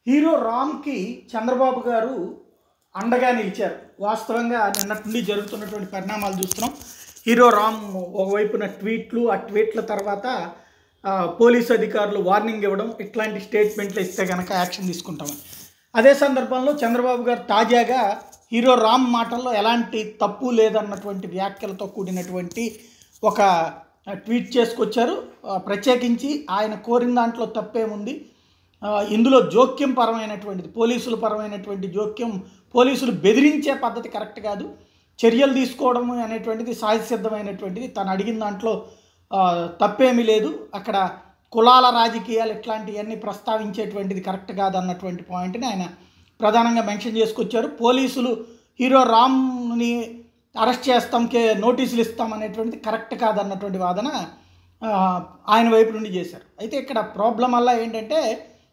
hero రామ్కి చంద్రబాబు గారు అండగా నిలిచారు వాస్తవంగా నిన్నటి నుండి జరుగుతున్నటువంటి పరిణామాలు చూస్తున్నాం హీరో రామ్ ఒకవైపున ట్వీట్లు ఆ ట్వీట్ల తర్వాత ఆ, పోలీసు అధికారులు వార్నింగ్ ఇవ్వడం ఇట్లాంటి స్టేట్మెంట్లు ఇస్తే కనుక యాక్షన్ తీసుకుంటామని అదే సందర్భంలో చంద్రబాబు గారు తాజాగా హీరో రామ్ మాటల్లో ఎలాంటి తప్పు లేదన్నటువంటి వ్యాఖ్యలతో కూడినటువంటి ఒక ట్వీట్ చేసుకొచ్చారు ఆ, ప్రత్యేకించి ఆయన కోరిన దాంట్లో తప్పేముంది ఆ, ఇందులో జోక్యం పరమైనటువంటిది పోలీసుల పరమైనటువంటి జోక్యం పోలీసులు బెదిరించే పద్ధతి కరెక్ట్ కాదు చర్యలు తీసుకోవడం అనేటువంటిది సహజసిద్ధమైనటువంటిది తను అడిగిన దాంట్లో ఆ, తప్పేమీ లేదు అక్కడ కులాల రాజకీయాలు ఇట్లాంటివన్నీ ప్రస్తావించేటువంటిది కరెక్ట్ కాదన్నటువంటి పాయింట్ని ఆయన ప్రధానంగా మెన్షన్ చేసుకొచ్చారు పోలీసులు హీరో రామ్ని అరెస్ట్ చేస్తాం కే నోటీసులు ఇస్తాం అనేటువంటిది కరెక్ట్ కాదన్నటువంటి వాదన ఆ, ఆయన వైపు నుండి చేశారు అయితే ఇక్కడ ప్రాబ్లం వల్ల ఏంటంటే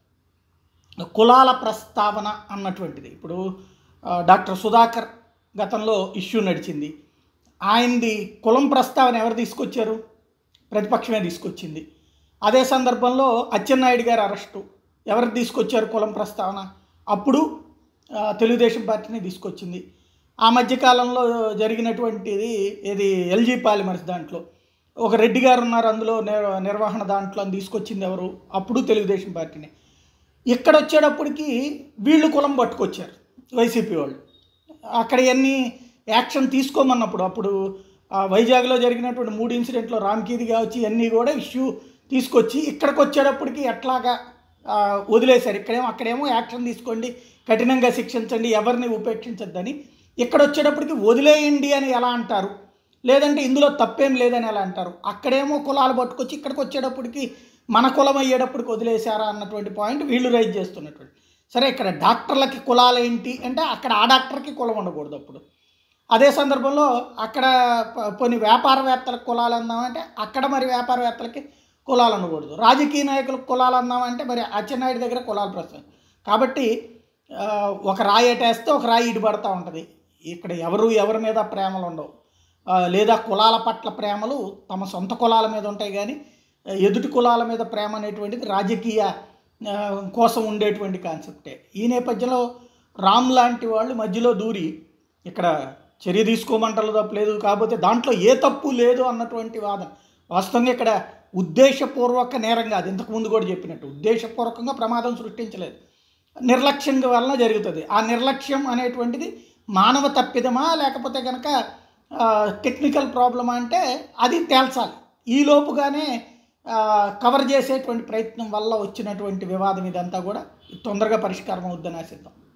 కులాల ప్రస్తావన అన్నటువంటిది ఇప్పుడు ఆ, డాక్టర్ సుధాకర్ గతంలో ఇష్యూ నడిచింది ఆయనది కులం ప్రస్తావన ఎవరు తీసుకొచ్చారు ప్రతిపక్షమే తీసుకొచ్చింది అదే సందర్భంలో అచ్చెన్నాయుడు గారి అరెస్టు ఎవరు తీసుకొచ్చారు కులం ప్రస్తావన అప్పుడు ఆ, తెలుగుదేశం పార్టీని తీసుకొచ్చింది ఆ మధ్యకాలంలో జరిగినటువంటిది ఇది ఎల్జీ పాలిమర్స్ దాంట్లో ఒక రెడ్డి గారు ఉన్నారు అందులో నిర్- నిర్వహణ దాంట్లో అని తీసుకొచ్చింది ఎవరు అప్పుడు తెలుగుదేశం పార్టీని ఇక్కడ వచ్చేటప్పటికి వీళ్ళు కులం పట్టుకొచ్చారు వైసీపీ వాళ్ళు అక్కడ ఇవన్నీ యాక్షన్ తీసుకోమన్నప్పుడు అప్పుడు ఆ, వైజాగ్లో జరిగినటువంటి మూడు ఇన్సిడెంట్లో రామ్కీది కావచ్చు ఇవన్నీ కూడా ఇష్యూ తీసుకొచ్చి ఇక్కడికి వచ్చేటప్పటికి ఎట్లాగా ఆ, వదిలేశారు ఇక్కడేమో అక్కడేమో యాక్షన్ తీసుకోండి కఠినంగా శిక్షించండి ఎవరిని ఉపేక్షించొద్దని ఇక్కడ వచ్చేటప్పటికి వదిలేయండి అని ఎలా అంటారు లేదంటే ఇందులో తప్పేం లేదని ఎలా అంటారు అక్కడేమో కులాలు పట్టుకొచ్చి ఇక్కడికి వచ్చేటప్పటికి మన కులం అయ్యేటప్పటికి వదిలేశారా అన్నటువంటి పాయింట్ వీళ్ళు రైజ్ చేస్తున్నటువంటి సరే ఇక్కడ డాక్టర్లకి కులాలు ఏంటి అంటే అక్కడ ఆ డాక్టర్కి కులం ఉండకూడదు అప్పుడు అదే సందర్భంలో అక్కడ ప- కొన్ని వ్యాపారవేత్తలకు కులాలు అందామంటే అక్కడ మరి వ్యాపారవేత్తలకి కులాలు ఉండకూడదు రాజకీయ నాయకులకు కులాలు అందామంటే మరి అచ్చెన్నాయుడు దగ్గర కులాలు ప్రశ్న కాబట్టి ఆ, ఒక రాయి ఎటేస్తే ఒక రాయి ఇటు పడతా ఉంటుంది ఇక్కడ ఎవరు ఎవరి మీద ప్రేమలు ఉండవు ఆ, లేదా కులాల పట్ల ప్రేమలు తమ సొంత కులాల మీద ఉంటాయి కానీ ఆ, ఎదుటి కులాల మీద ప్రేమ అనేటువంటిది రాజకీయ ఆ, కోసం ఉండేటువంటి కాన్సెప్టే ఈ నేపథ్యంలో రామ్ లాంటి వాళ్ళు మధ్యలో దూరి ఇక్కడ చర్య తీసుకోమంటారు తప్పు లేదు కాకపోతే దాంట్లో ఏ తప్పు లేదు అన్నటువంటి వాదన వాస్తవంగా ఇక్కడ ఉద్దేశపూర్వక నేరం కాదు ఇంతకుముందు కూడా చెప్పినట్టు ఉద్దేశపూర్వకంగా ప్రమాదం సృష్టించలేదు నిర్లక్ష్యం వలన జరుగుతుంది ఆ నిర్లక్ష్యం అనేటువంటిది మానవ తప్పిదమా లేకపోతే కనుక టెక్నికల్ ప్రాబ్లమా అంటే అది తేల్చాలి ఈ లోపుగానే ఆ, కవర్ చేసేటువంటి ప్రయత్నం వల్ల వచ్చినటువంటి వివాదం ఇదంతా కూడా తొందరగా పరిష్కారం అవుద్దని ఆశిద్దాం